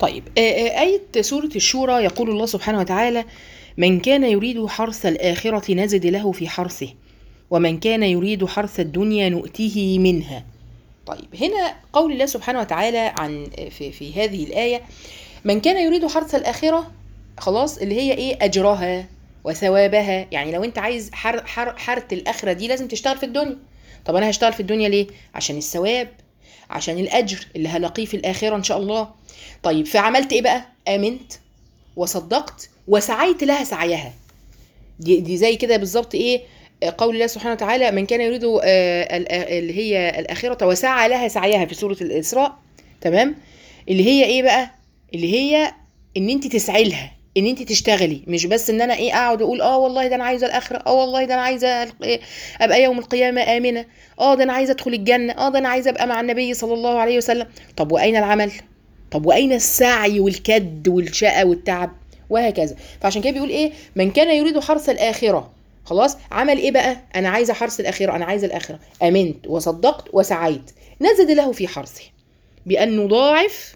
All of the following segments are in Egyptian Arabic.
طيب آه، آه، آية سورة الشورى يقول الله سبحانه وتعالى من كان يريد حرث الآخرة نزد له في حرثه ومن كان يريد حرث الدنيا نؤته منها طيب هنا قول الله سبحانه وتعالى عن في, في هذه الآية من كان يريد حرث الآخرة خلاص اللي هي إيه أجرها وثوابها يعني لو أنت عايز حر حر حرث الآخرة دي لازم تشتغل في الدنيا طب أنا هشتغل في الدنيا ليه؟ عشان الثواب عشان الأجر اللي هلاقيه في الآخرة إن شاء الله طيب فعملت إيه بقى؟ آمنت وصدقت وسعيت لها سعيها دي, دي زي كده بالظبط ايه قول الله سبحانه وتعالى من كان يريد آه، ال- آه، اللي هي الآخرة وسعى لها سعيها في سورة الإسراء تمام اللي هي ايه بقى اللي هي ان انت تسعي لها ان انت تشتغلي مش بس ان انا ايه اقعد اقول اه والله ده انا عايزه الاخره اه والله ده انا عايزه الق- ابقى يوم القيامه امنه اه ده انا عايزه ادخل الجنه اه ده انا عايزه ابقى مع النبي صلى الله عليه وسلم طب واين العمل طب واين السعي والكد والشقى والتعب وهكذا فعشان كده بيقول ايه من كان يريد حرث الاخره خلاص عمل ايه بقى انا عايزه حرث الاخره انا عايزه الاخره امنت وصدقت وسعيت نزد له في حرثه بان نضاعف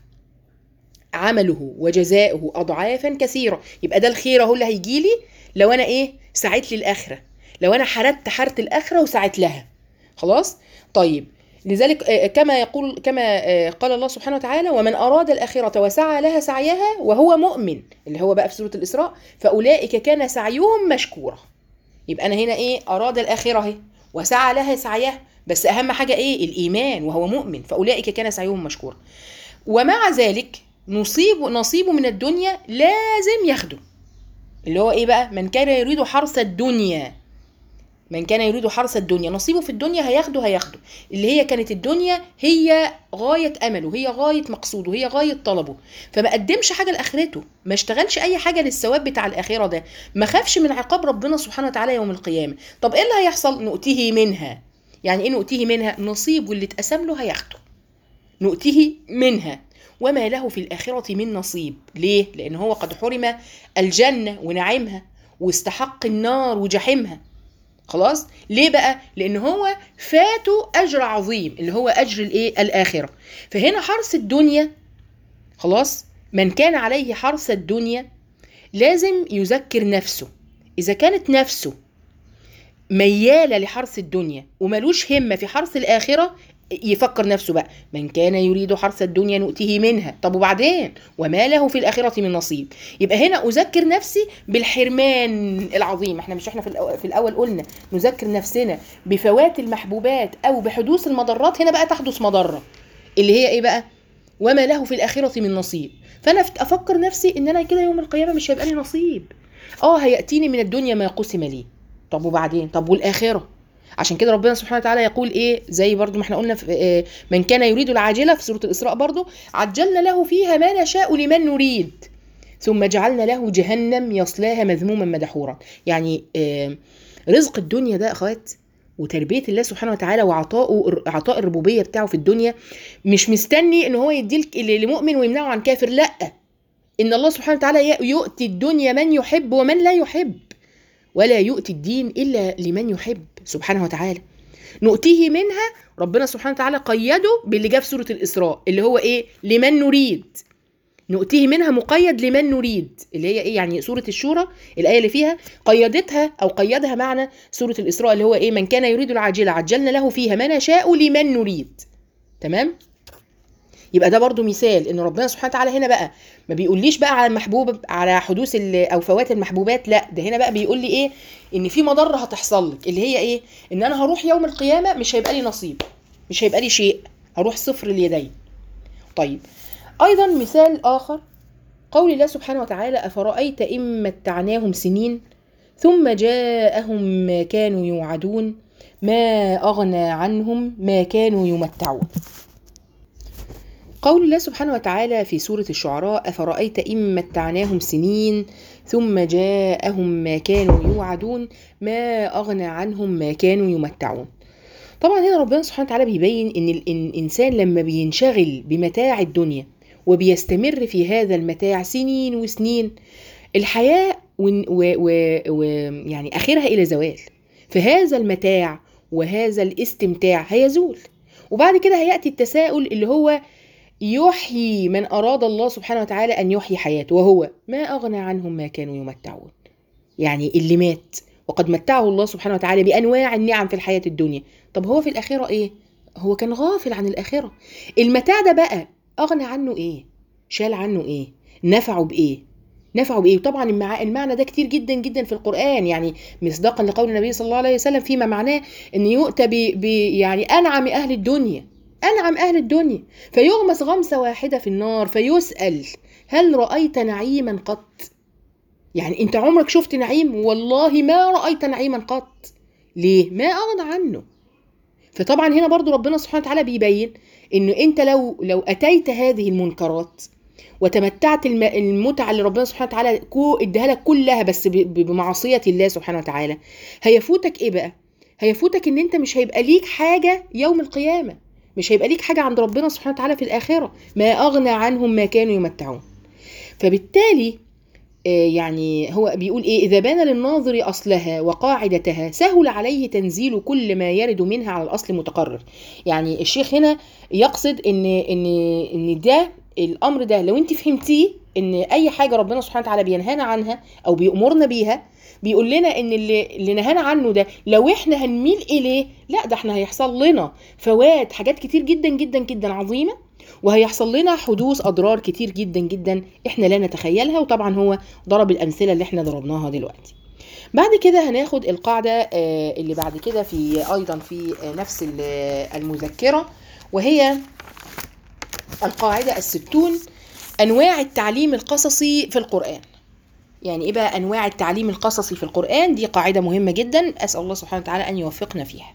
عمله وجزاؤه اضعافا كثيره يبقى ده الخير اهو اللي هيجي لي لو انا ايه سعيت للاخره لو انا حردت حرث الاخره وسعيت لها خلاص طيب لذلك آه، كما يقول كما آه، قال الله سبحانه وتعالى ومن اراد الاخره وسعى لها سعيها وهو مؤمن اللي هو بقى في سوره الاسراء فاولئك كان سعيهم مشكورا يبقى انا هنا ايه اراد الاخره اهي وسعى لها سعيها بس اهم حاجه ايه الايمان وهو مؤمن فاولئك كان سعيهم مشكورا ومع ذلك نصيب نصيبه من الدنيا لازم ياخده اللي هو ايه بقى من كان يريد حرث الدنيا من كان يريد حرث الدنيا نصيبه في الدنيا هياخده هياخده اللي هي كانت الدنيا هي غاية أمله هي غاية مقصوده هي غاية طلبه فما قدمش حاجة لآخرته ما اشتغلش أي حاجة للثواب بتاع الآخرة ده ما خافش من عقاب ربنا سبحانه وتعالى يوم القيامة طب إيه اللي هيحصل نؤتيه منها يعني إيه نؤتيه منها نصيبه اللي اتقسم له هياخده نؤتيه منها وما له في الآخرة من نصيب ليه؟ لأن هو قد حرم الجنة ونعيمها واستحق النار وجحيمها خلاص ليه بقى لان هو فاته اجر عظيم اللي هو اجر الايه الاخره فهنا حرث الدنيا خلاص من كان عليه حرث الدنيا لازم يذكر نفسه اذا كانت نفسه مياله لحرث الدنيا وملوش همه في حرث الاخره يفكر نفسه بقى من كان يريد حرث الدنيا نؤته منها طب وبعدين وما له في الآخرة من نصيب يبقى هنا أذكر نفسي بالحرمان العظيم احنا مش احنا في الأول, في الأول قلنا نذكر نفسنا بفوات المحبوبات أو بحدوث المضرات هنا بقى تحدث مضرة اللي هي ايه بقى وما له في الآخرة من نصيب فأنا فت- أفكر نفسي إن أنا كده يوم القيامة مش هيبقى لي نصيب اه هيأتيني من الدنيا ما قسم لي طب وبعدين طب والآخرة عشان كده ربنا سبحانه وتعالى يقول ايه زي برضو ما احنا قلنا في آه، من كان يريد العاجله في سوره الاسراء برضو عجلنا له فيها ما نشاء لمن نريد ثم جعلنا له جهنم يصلاها مذموما مدحورا يعني آه، رزق الدنيا ده يا اخوات وتربيه الله سبحانه وتعالى وعطائه عطاء الربوبيه بتاعه في الدنيا مش مستني ان هو يديه لمؤمن ويمنعه عن كافر لا ان الله سبحانه وتعالى يؤتي الدنيا من يحب ومن لا يحب ولا يؤتي الدين الا لمن يحب سبحانه وتعالى نؤتيه منها ربنا سبحانه وتعالى قيده باللي جاء في سوره الاسراء اللي هو ايه لمن نريد نؤتيه منها مقيد لمن نريد اللي هي ايه يعني سوره الشورى الايه اللي فيها قيدتها او قيدها معنى سوره الاسراء اللي هو ايه من كان يريد العاجله عجلنا له فيها ما نشاء لمن نريد تمام يبقى ده برضو مثال ان ربنا سبحانه وتعالى هنا بقى ما بيقوليش بقى على المحبوب على حدوث ال- او فوات المحبوبات لا ده هنا بقى بيقول لي ايه ان في مضره هتحصل لك اللي هي ايه ان انا هروح يوم القيامه مش هيبقى لي نصيب مش هيبقى لي شيء هروح صفر اليدين طيب ايضا مثال اخر قول الله سبحانه وتعالى افرايت ان متعناهم سنين ثم جاءهم ما كانوا يوعدون ما اغنى عنهم ما كانوا يمتعون قول الله سبحانه وتعالى في سورة الشعراء أفرأيت إن متعناهم سنين ثم جاءهم ما كانوا يوعدون ما أغنى عنهم ما كانوا يمتعون طبعا هنا ربنا سبحانه وتعالى بيبين إن ال- إن الإنسان لما بينشغل بمتاع الدنيا وبيستمر في هذا المتاع سنين وسنين الحياة ون- و و و يعني آخرها إلى زوال فهذا المتاع وهذا الاستمتاع هيزول وبعد كده هيأتي التساؤل اللي هو يحيي من أراد الله سبحانه وتعالى أن يحيي حياته وهو ما أغنى عنهم ما كانوا يمتعون يعني اللي مات وقد متعه الله سبحانه وتعالى بأنواع النعم في الحياة الدنيا طب هو في الآخرة إيه؟ هو كان غافل عن الآخرة المتاع ده بقى أغنى عنه إيه؟ شال عنه إيه؟ نفعه بإيه؟ نفعه بإيه؟ وطبعا المع... المعنى ده كتير جدا جدا في القرآن يعني مصداقا لقول النبي صلى الله عليه وسلم فيما معناه أن يؤتى ب... ب... يعني أنعم أهل الدنيا أنعم أهل الدنيا فيغمس غمسة واحدة في النار فيسأل هل رأيت نعيما قط؟ يعني أنت عمرك شفت نعيم؟ والله ما رأيت نعيما قط ليه؟ ما أغنى عنه فطبعا هنا برضو ربنا سبحانه وتعالى بيبين انه انت لو لو اتيت هذه المنكرات وتمتعت الم- المتعه اللي ربنا سبحانه وتعالى كو- اداها لك كلها بس ب- ب- بمعصيه الله سبحانه وتعالى هيفوتك ايه بقى؟ هيفوتك ان انت مش هيبقى ليك حاجه يوم القيامه مش هيبقى ليك حاجه عند ربنا سبحانه وتعالى في الاخره ما اغنى عنهم ما كانوا يمتعون فبالتالي آه، يعني هو بيقول ايه اذا بان للناظر اصلها وقاعدتها سهل عليه تنزيل كل ما يرد منها على الاصل المتقرر يعني الشيخ هنا يقصد ان ان ان ده الامر ده لو انت فهمتيه ان اي حاجه ربنا سبحانه وتعالى بينهانا عنها او بيامرنا بيها بيقول لنا ان اللي اللي نهانا عنه ده لو احنا هنميل اليه لا ده احنا هيحصل لنا فوات حاجات كتير جدا جدا جدا عظيمه وهيحصل لنا حدوث اضرار كتير جدا جدا احنا لا نتخيلها وطبعا هو ضرب الامثله اللي احنا ضربناها دلوقتي بعد كده هناخد القاعده آه، اللي بعد كده في ايضا في آه، نفس ال- آه، المذكره وهي القاعده الستون انواع التعليم القصصي في القران يعني ايه بقى انواع التعليم القصصي في القران دي قاعده مهمه جدا اسال الله سبحانه وتعالى ان يوفقنا فيها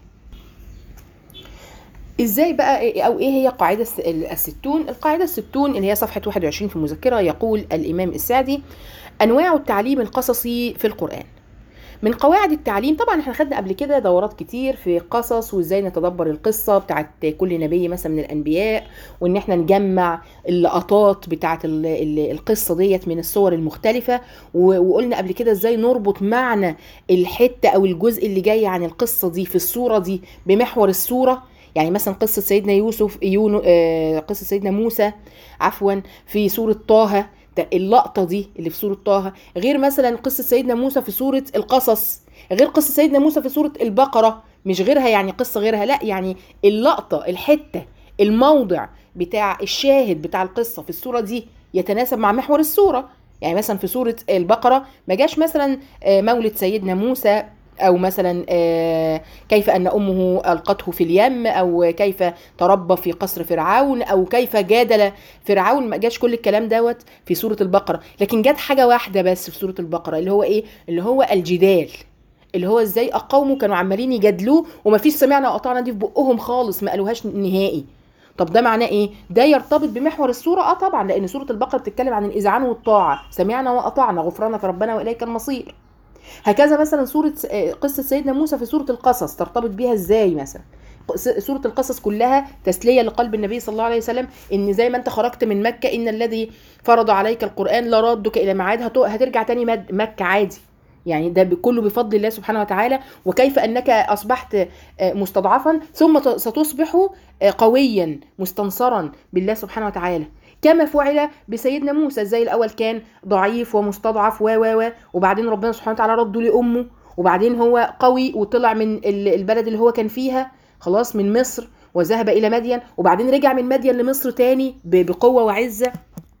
ازاي بقى إيه- او ايه هي قاعده الس- الستون القاعده الستون اللي هي صفحه 21 في المذكره يقول الامام السعدي انواع التعليم القصصي في القران من قواعد التعليم طبعا احنا خدنا قبل كده دورات كتير في قصص وازاي نتدبر القصه بتاعت كل نبي مثلا من الانبياء وان احنا نجمع اللقطات بتاعت ال- ال- القصه ديت من الصور المختلفه و- وقلنا قبل كده ازاي نربط معنى الحته او الجزء اللي جاي عن القصه دي في الصوره دي بمحور الصوره يعني مثلا قصه سيدنا يوسف يونو آه، قصه سيدنا موسى عفوا في سوره طه ده اللقطه دي اللي في سوره طه غير مثلا قصه سيدنا موسى في سوره القصص غير قصه سيدنا موسى في سوره البقره مش غيرها يعني قصه غيرها لا يعني اللقطه الحته الموضع بتاع الشاهد بتاع القصه في السوره دي يتناسب مع محور السوره يعني مثلا في سوره البقره ما جاش مثلا آه، مولد سيدنا موسى او مثلا آه، كيف ان امه القته في اليم او كيف تربى في قصر فرعون او كيف جادل فرعون ما جاش كل الكلام دوت في سوره البقره لكن جت حاجه واحده بس في سوره البقره اللي هو ايه اللي هو الجدال اللي هو ازاي اقاوموا كانوا عمالين يجادلوه ومفيش سمعنا وقطعنا دي في بقهم خالص ما قالوهاش نهائي طب ده معناه ايه ده يرتبط بمحور السوره اه طبعا لان سوره البقره بتتكلم عن الاذعان والطاعه سمعنا واطعنا غفرانك ربنا واليك المصير هكذا مثلا سورة آه، قصة سيدنا موسى في سورة القصص ترتبط بيها ازاي مثلا س- سورة القصص كلها تسلية لقلب النبي صلى الله عليه وسلم ان زي ما انت خرجت من مكة ان الذي فرض عليك القرآن لردك الى ميعاد هت- هترجع تاني مد- مكة عادي يعني ده ب- كله بفضل الله سبحانه وتعالى وكيف انك اصبحت آه، مستضعفا ثم ت- ستصبح آه، قويا مستنصرا بالله سبحانه وتعالى كما فعل بسيدنا موسى زي الاول كان ضعيف ومستضعف و و و وبعدين ربنا سبحانه وتعالى رده لامه وبعدين هو قوي وطلع من ال- البلد اللي هو كان فيها خلاص من مصر وذهب الى مدين وبعدين رجع من مدين لمصر تاني ب- بقوه وعزه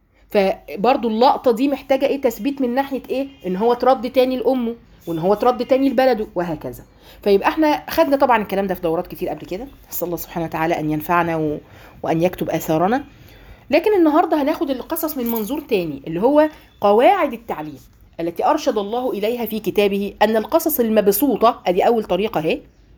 فبرضو اللقطه دي محتاجه ايه تثبيت من ناحيه ايه ان هو ترد تاني لامه وان هو ترد تاني لبلده وهكذا فيبقى احنا خدنا طبعا الكلام ده في دورات كتير قبل كده نسال الله سبحانه وتعالى ان ينفعنا و... وان يكتب اثارنا لكن النهارده هناخد القصص من منظور تاني اللي هو قواعد التعليم التي ارشد الله اليها في كتابه ان القصص المبسوطه ادي اول طريقه اهي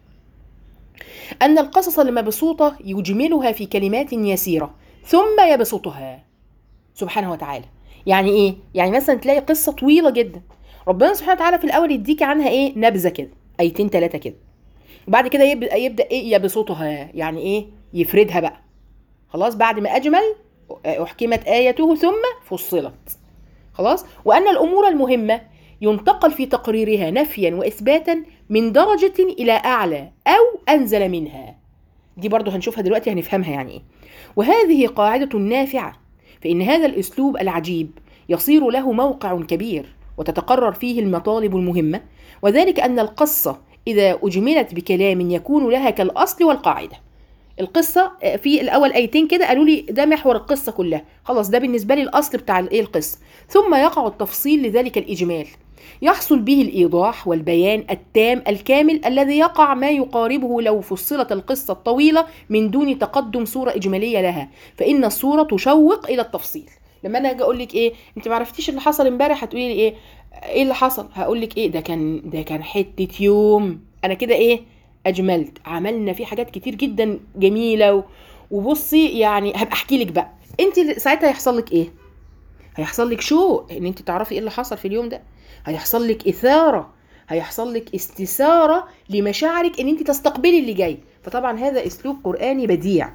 ان القصص المبسوطه يجملها في كلمات يسيره ثم يبسطها سبحانه وتعالى يعني ايه يعني مثلا تلاقي قصه طويله جدا ربنا سبحانه وتعالى في الاول يديك عنها ايه نبذه كده ايتين ثلاثه كده وبعد كده يبدا يبدا ايه يبسطها يعني ايه يفردها بقى خلاص بعد ما اجمل احكمت ايته ثم فصلت خلاص وان الامور المهمه ينتقل في تقريرها نفيا واثباتا من درجه الى اعلى او انزل منها دي برضو هنشوفها دلوقتي هنفهمها يعني ايه وهذه قاعدة نافعة فإن هذا الأسلوب العجيب يصير له موقع كبير وتتقرر فيه المطالب المهمة وذلك أن القصة إذا أجملت بكلام يكون لها كالأصل والقاعدة القصة آه، في الأول آيتين كده قالوا لي ده محور القصة كلها خلاص ده بالنسبة لي الأصل بتاع الإيه القصة ثم يقع التفصيل لذلك الإجمال يحصل به الإيضاح والبيان التام الكامل الذي يقع ما يقاربه لو فصلت القصة الطويلة من دون تقدم صورة إجمالية لها فإن الصورة تشوق إلى التفصيل لما انا اجي اقول لك ايه انت ما عرفتيش اللي حصل امبارح هتقولي لي ايه ايه اللي حصل هقول لك ايه ده كان ده كان حته يوم انا كده ايه اجملت عملنا فيه حاجات كتير جدا جميله و- وبصي يعني هبقى احكي لك بقى انت ساعتها هيحصل لك ايه هيحصل لك شوق ان انت تعرفي ايه اللي حصل في اليوم ده هيحصل لك اثاره هيحصل لك استثاره لمشاعرك ان انت تستقبلي اللي جاي فطبعا هذا اسلوب قراني بديع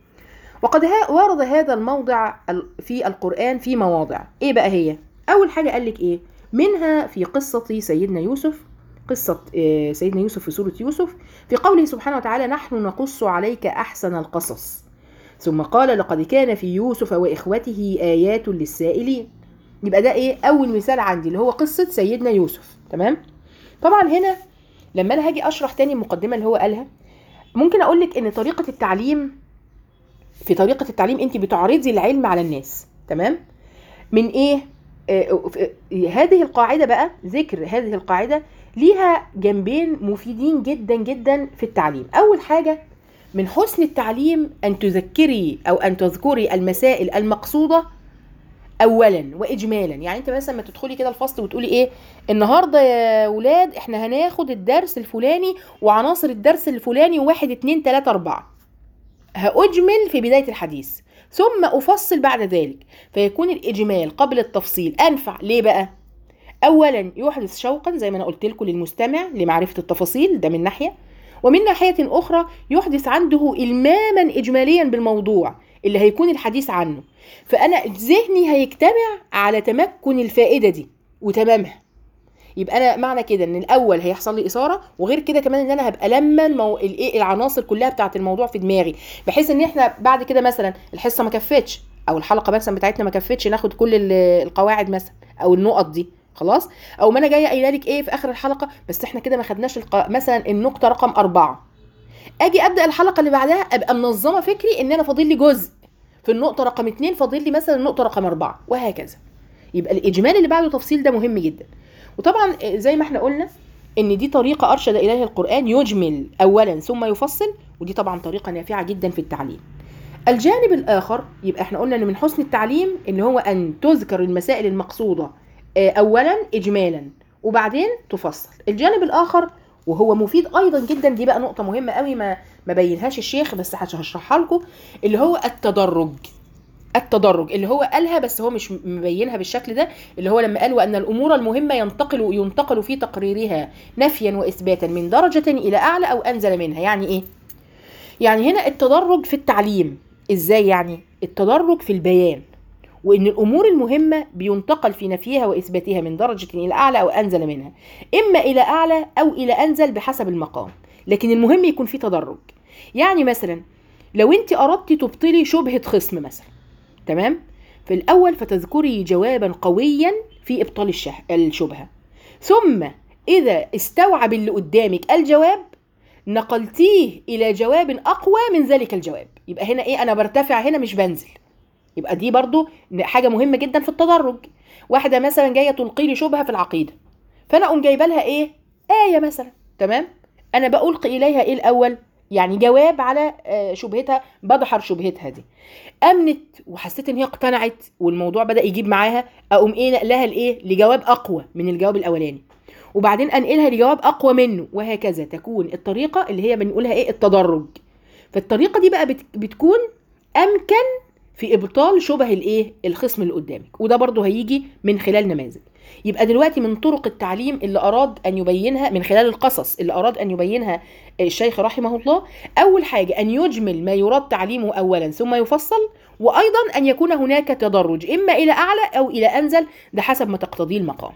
وقد ها- ورد هذا الموضع ال- في القرآن في مواضع ايه بقى هي اول حاجة قال لك ايه منها في قصة سيدنا يوسف قصة آه، سيدنا يوسف في سورة يوسف في قوله سبحانه وتعالى نحن نقص عليك أحسن القصص ثم قال لقد كان في يوسف وإخوته آيات للسائلين يبقى ده ايه أول مثال عندي اللي هو قصة سيدنا يوسف تمام طبعا هنا لما انا هاجي اشرح تاني المقدمة اللي هو قالها ممكن اقول لك ان طريقة التعليم في طريقة التعليم انت بتعرضي العلم على الناس تمام من ايه آه، آه، هذه القاعدة بقى ذكر هذه القاعدة ليها جنبين مفيدين جدا جدا في التعليم اول حاجة من حسن التعليم ان تذكري او ان تذكري المسائل المقصودة اولا واجمالا يعني انت مثلا ما تدخلي كده الفصل وتقولي ايه النهارده يا ولاد احنا هناخد الدرس الفلاني وعناصر الدرس الفلاني واحد اتنين تلاتة اربعة هأجمل في بداية الحديث ثم أفصل بعد ذلك فيكون الإجمال قبل التفصيل أنفع ليه بقى؟ أولا يحدث شوقا زي ما أنا قلت لكم للمستمع لمعرفة التفاصيل ده من ناحية ومن ناحية أخرى يحدث عنده إلماما إجماليا بالموضوع اللي هيكون الحديث عنه فأنا ذهني هيجتمع على تمكن الفائدة دي وتمامها يبقى انا معنى كده ان الاول هيحصل لي اثاره وغير كده كمان ان انا هبقى لما المو... الايه العناصر كلها بتاعه الموضوع في دماغي بحيث ان احنا بعد كده مثلا الحصه ما كفتش او الحلقه مثلا بتاعتنا ما كفتش ناخد كل ال- القواعد مثلا او النقط دي خلاص او ما انا جايه قايله لك ايه في اخر الحلقه بس احنا كده ما خدناش الق... مثلا النقطه رقم أربعة اجي ابدا الحلقه اللي بعدها ابقى منظمه فكري ان انا فاضل لي جزء في النقطه رقم اتنين فاضل لي مثلا النقطه رقم أربعة وهكذا يبقى الاجمال اللي بعده تفصيل ده مهم جدا وطبعا زي ما احنا قلنا ان دي طريقه ارشد اليها القران يجمل اولا ثم يفصل ودي طبعا طريقه نافعه جدا في التعليم الجانب الاخر يبقى احنا قلنا ان من حسن التعليم ان هو ان تذكر المسائل المقصوده آه، اولا اجمالا وبعدين تفصل الجانب الاخر وهو مفيد ايضا جدا دي بقى نقطه مهمه قوي ما ما بينهاش الشيخ بس هش- هشرحها لكم اللي هو التدرج التدرج اللي هو قالها بس هو مش مبينها بالشكل ده اللي هو لما قال وان الامور المهمه ينتقل ينتقل في تقريرها نفيا واثباتا من درجه الى اعلى او انزل منها يعني ايه يعني هنا التدرج في التعليم ازاي يعني التدرج في البيان وان الامور المهمه بينتقل في نفيها واثباتها من درجه الى اعلى او انزل منها اما الى اعلى او الى انزل بحسب المقام لكن المهم يكون في تدرج يعني مثلا لو انت اردت تبطلي شبهه خصم مثلا تمام في الاول فتذكري جوابا قويا في ابطال الشه... الشبهه ثم اذا استوعب اللي قدامك الجواب نقلتيه الى جواب اقوى من ذلك الجواب يبقى هنا ايه انا برتفع هنا مش بنزل يبقى دي برضو حاجه مهمه جدا في التدرج واحده مثلا جايه تلقي لي شبهه في العقيده فانا اقوم جايبه لها ايه ايه مثلا تمام انا بألقي اليها ايه الاول يعني جواب على آه، شبهتها بدحر شبهتها دي امنت وحسيت ان هي اقتنعت والموضوع بدا يجيب معاها اقوم ايه نقلها لايه لجواب اقوى من الجواب الاولاني وبعدين انقلها لجواب اقوى منه وهكذا تكون الطريقه اللي هي بنقولها ايه التدرج فالطريقه دي بقى بت- بتكون امكن في ابطال شبه الايه الخصم اللي قدامك وده برضو هيجي من خلال نماذج يبقى دلوقتي من طرق التعليم اللي اراد ان يبينها من خلال القصص اللي اراد ان يبينها الشيخ رحمه الله اول حاجه ان يجمل ما يراد تعليمه اولا ثم يفصل وايضا ان يكون هناك تدرج اما الى اعلى او الى انزل ده حسب ما تقتضيه المقام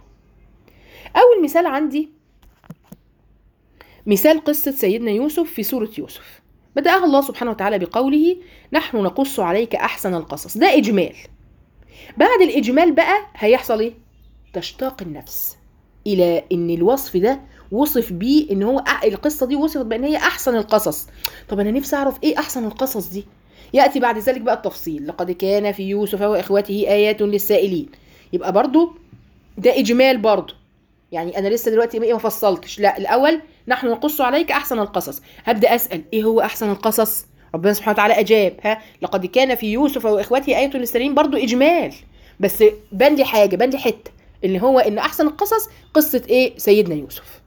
اول مثال عندي مثال قصه سيدنا يوسف في سوره يوسف بدأها الله سبحانه وتعالى بقوله نحن نقص عليك أحسن القصص ده إجمال بعد الإجمال بقى هيحصل إيه؟ تشتاق النفس إلى إن الوصف ده وصف بيه إن هو أ- القصة دي وصفت بأن هي أحسن القصص طب أنا نفسي أعرف إيه أحسن القصص دي يأتي بعد ذلك بقى التفصيل لقد كان في يوسف وإخوته آيات للسائلين يبقى برضو ده إجمال برضو يعني أنا لسه دلوقتي إيه ما فصلتش لا الأول نحن نقص عليك أحسن القصص هبدأ أسأل إيه هو أحسن القصص ربنا سبحانه وتعالى أجاب ها لقد كان في يوسف وإخوته آية للسائلين برضو إجمال بس بان لي حاجة بان لي حتة اللي هو إن أحسن القصص قصة إيه سيدنا يوسف